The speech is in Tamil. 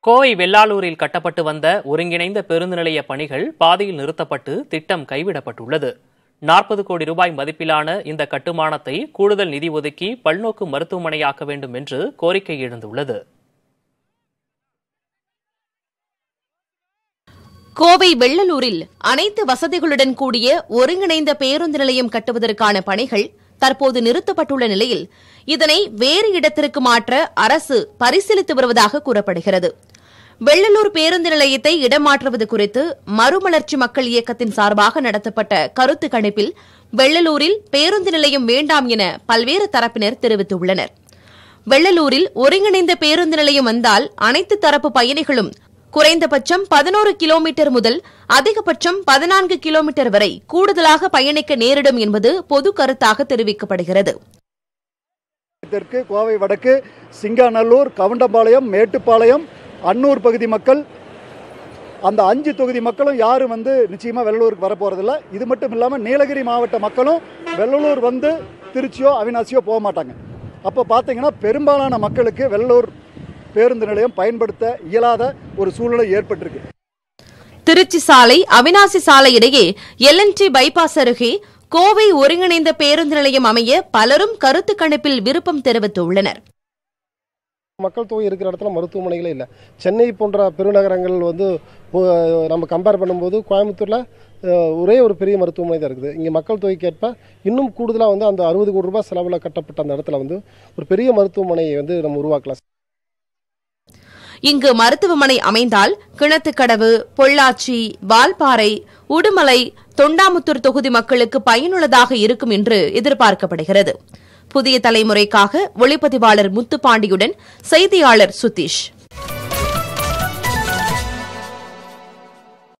கோவை வெள்ளாளூரில் கட்டப்பட்டு வந்த ஒருங்கிணைந்த பேருந்து நிலைய பணிகள் பாதியில் நிறுத்தப்பட்டு திட்டம் கைவிடப்பட்டுள்ளது நாற்பது கோடி ரூபாய் மதிப்பிலான இந்த கட்டுமானத்தை கூடுதல் நிதி ஒதுக்கி பல்நோக்கு மருத்துவமனையாக்க வேண்டும் என்று கோரிக்கை எழுந்துள்ளது கோவை வெள்ளலூரில் அனைத்து வசதிகளுடன் கூடிய ஒருங்கிணைந்த பேருந்து நிலையம் கட்டுவதற்கான பணிகள் தற்போது நிறுத்தப்பட்டுள்ள நிலையில் இதனை வேறு இடத்திற்கு மாற்ற அரசு பரிசீலித்து வருவதாக கூறப்படுகிறது வெள்ளலூர் பேருந்து நிலையத்தை இடமாற்றுவது குறித்து மறுமலர்ச்சி மக்கள் இயக்கத்தின் சார்பாக நடத்தப்பட்ட கருத்து கணிப்பில் வெள்ளலூரில் பேருந்து நிலையம் வேண்டாம் என பல்வேறு தரப்பினர் தெரிவித்துள்ளனர் வெள்ளலூரில் ஒருங்கிணைந்த பேருந்து நிலையம் வந்தால் அனைத்து தரப்பு பயணிகளும் குறைந்தபட்சம் பதினோரு கிலோமீட்டர் முதல் அதிகபட்சம் பதினான்கு கிலோமீட்டர் வரை கூடுதலாக பயணிக்க நேரிடும் என்பது பொது கருத்தாக தெரிவிக்கப்படுகிறது தெற்கு கோவை வடக்கு சிங்காநல்லூர் கவுண்டம்பாளையம் மேட்டுப்பாளையம் அன்னூர் பகுதி மக்கள் அந்த அஞ்சு தொகுதி மக்களும் யாரும் வந்து நிச்சயமாக வெள்ளலூருக்கு வரப்போகிறதில்ல இது மட்டும் இல்லாமல் நீலகிரி மாவட்ட மக்களும் வெள்ளலூர் வந்து திருச்சியோ அவினாசியோ போக மாட்டாங்க அப்போ பார்த்தீங்கன்னா பெரும்பாலான மக்களுக்கு வெள்ளலூர் பேருந்து நிலையம் பயன்படுத்த இயலாத ஒரு சூழ்நிலை ஏற்பட்டிருக்கு திருச்சி சாலை அவினாசி சாலை இடையே எல்என்டி பைபாஸ் அருகே கோவை ஒருங்கிணைந்த பேருந்து நிலையம் அமைய பலரும் கருத்து கணிப்பில் விருப்பம் தெரிவித்துள்ளனர் மக்கள் தொகை இருக்கிற இடத்துல மருத்துவமனைகளே இல்லை சென்னை போன்ற பெருநகரங்கள் வந்து ஒ- நம்ம கம்பேர் பண்ணும்போது கோயம்புத்தூரில் அஹ், ஒரே ஒரு பெரிய மருத்துவமனை தான் இருக்குது இங்கே மக்கள் தொகைக்கேற்ப இன்னும் கூடுதலாக வந்து அந்த அறுபது கோடி ரூபாய் செலவில் கட்டப்பட்ட அந்த இடத்துல வந்து ஒரு பெரிய மருத்துவமனையை வந்து நம்ம உருவாக்கலாம் இங்கு மருத்துவமனை அமைந்தால் கிணத்துக்கடவு பொள்ளாச்சி வால்பாறை உடுமலை தொண்டாமுத்தூர் தொகுதி மக்களுக்கு பயனுள்ளதாக இருக்கும் என்று எதிர்பார்க்கப்படுகிறது புதிய தலைமுறைக்காக ஒளிப்பதிவாளர் முத்துப்பாண்டியுடன் செய்தியாளர் சுதீஷ்